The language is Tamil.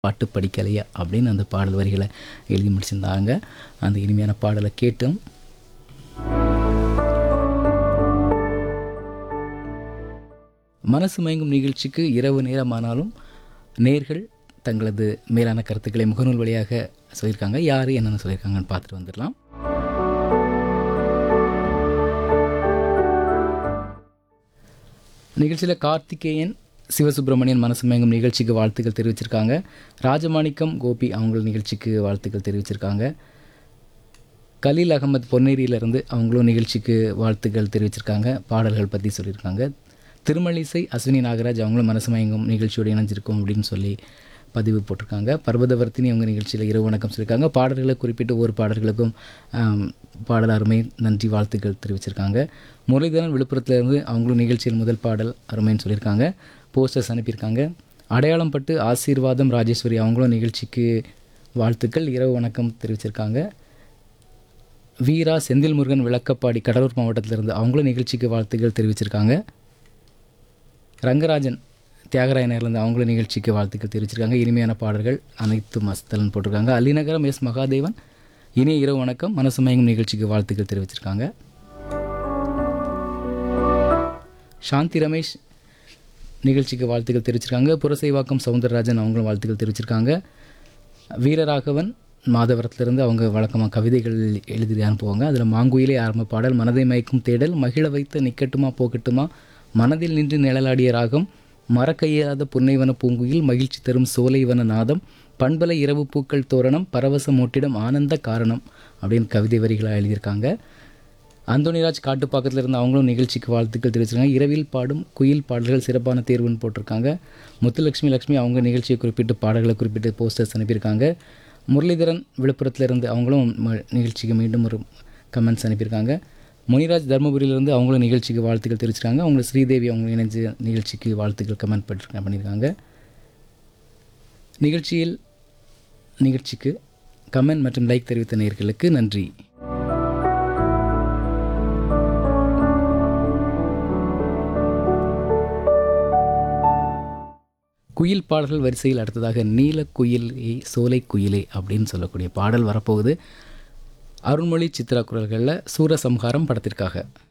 பாட்டு படிக்கலையா அப்படின்னு அந்த பாடல் வரிகளை எழுதி முடிச்சிருந்தாங்க அந்த இனிமையான பாடலை கேட்டும் மனசு மயங்கும் நிகழ்ச்சிக்கு இரவு நேரமானாலும் நேர்கள் தங்களது மேலான கருத்துக்களை முகநூல் வழியாக சொல்லியிருக்காங்க யார் என்னென்ன சொல்லியிருக்காங்கன்னு பார்த்துட்டு வந்துடலாம் நிகழ்ச்சியில் கார்த்திகேயன் சிவசுப்பிரமணியன் மனசு மயங்கும் நிகழ்ச்சிக்கு வாழ்த்துக்கள் தெரிவிச்சிருக்காங்க ராஜமாணிக்கம் கோபி அவங்க நிகழ்ச்சிக்கு வாழ்த்துக்கள் தெரிவிச்சிருக்காங்க கலீல் அகமது பொன்னேரியிலேருந்து அவங்களும் நிகழ்ச்சிக்கு வாழ்த்துக்கள் தெரிவிச்சிருக்காங்க பாடல்கள் பற்றி சொல்லியிருக்காங்க திருமலிசை அஸ்வினி நாகராஜ் அவங்களும் மனசு மயங்கும் நிகழ்ச்சியோடு இணைஞ்சிருக்கோம் அப்படின்னு சொல்லி பதிவு போட்டிருக்காங்க பர்வதவர்த்தினி அவங்க நிகழ்ச்சியில் இரவு வணக்கம் சொல்லியிருக்காங்க பாடல்களை குறிப்பிட்டு ஒவ்வொரு பாடல்களுக்கும் ஆம், பாடல் அருமை நன்றி வாழ்த்துக்கள் தெரிவிச்சிருக்காங்க முரளிதரன் விழுப்புரத்துலேருந்து அவங்களும் நிகழ்ச்சியில் முதல் பாடல் அருமைன்னு சொல்லியிருக்காங்க போஸ்டர்ஸ் அனுப்பியிருக்காங்க அடையாளம் பட்டு ஆசீர்வாதம் ராஜேஸ்வரி அவங்களும் நிகழ்ச்சிக்கு வாழ்த்துக்கள் இரவு வணக்கம் தெரிவிச்சிருக்காங்க வீரா செந்தில் முருகன் விளக்கப்பாடி கடலூர் மாவட்டத்திலிருந்து அவங்களும் நிகழ்ச்சிக்கு வாழ்த்துக்கள் தெரிவிச்சிருக்காங்க ரங்கராஜன் தியாகராயனர்லேருந்து அவங்களும் நிகழ்ச்சிக்கு வாழ்த்துக்கள் தெரிவிச்சிருக்காங்க இனிமையான பாடல்கள் அனைத்து மஸ்தலன் போட்டிருக்காங்க அலிநகரம் எஸ் மகாதேவன் இனிய இரவு வணக்கம் மனசு மயங்கும் நிகழ்ச்சிக்கு வாழ்த்துக்கள் தெரிவிச்சிருக்காங்க சாந்தி ரமேஷ் நிகழ்ச்சிக்கு வாழ்த்துக்கள் தெரிவிச்சிருக்காங்க புரசைவாக்கம் சவுந்தரராஜன் அவங்களும் வாழ்த்துக்கள் தெரிவிச்சிருக்காங்க வீரராகவன் மாதவரத்துலேருந்து அவங்க வழக்கமாக கவிதைகள் எழுதி அனுப்புவாங்க அதில் மாங்குயிலே ஆரம்ப பாடல் மனதை மயக்கும் தேடல் மகிழ வைத்த நிக்கட்டுமா போகட்டுமா மனதில் நின்று நிழலாடிய ராகம் மறக்கையாத புன்னைவன பூங்குயில் மகிழ்ச்சி தரும் சோலைவன நாதம் பண்பலை இரவு பூக்கள் தோரணம் பரவச மூட்டிடம் ஆனந்த காரணம் அப்படின்னு கவிதை வரிகளாக எழுதியிருக்காங்க அந்தோனிராஜ் காட்டுப்பாக்கத்தில் இருந்து அவங்களும் நிகழ்ச்சிக்கு வாழ்த்துக்கள் தெரிவிச்சிருக்காங்க இரவில் பாடும் குயில் பாடல்கள் சிறப்பான தேர்வுன்னு போட்டிருக்காங்க முத்துலட்சுமி லட்சுமி அவங்க நிகழ்ச்சியை குறிப்பிட்டு பாடல்களை குறிப்பிட்டு போஸ்டர்ஸ் அனுப்பியிருக்காங்க முரளிதரன் விழுப்புரத்துல இருந்து அவங்களும் ம- நிகழ்ச்சிக்கு மீண்டும் ஒரு கமெண்ட்ஸ் அனுப்பியிருக்காங்க முனிராஜ் தருமபுரியிலேருந்து அவங்களும் நிகழ்ச்சிக்கு வாழ்த்துக்கள் தெரிவிச்சிருக்காங்க அவங்க ஸ்ரீதேவி அவங்க இணைஞ்சு நிகழ்ச்சிக்கு வாழ்த்துக்கள் கமெண்ட் பண்ணிருக்காங்க பண்ணியிருக்காங்க நிகழ்ச்சியில் நிகழ்ச்சிக்கு கமெண்ட் மற்றும் லைக் தெரிவித்த நேயர்களுக்கு நன்றி குயில் பாடல்கள் வரிசையில் அடுத்ததாக நீல குயிலே சோலை குயிலே அப்படின்னு சொல்லக்கூடிய பாடல் வரப்போகுது அருண்மொழி சித்ரா குரல்களில் சூரசம்ஹாரம் படத்திற்காக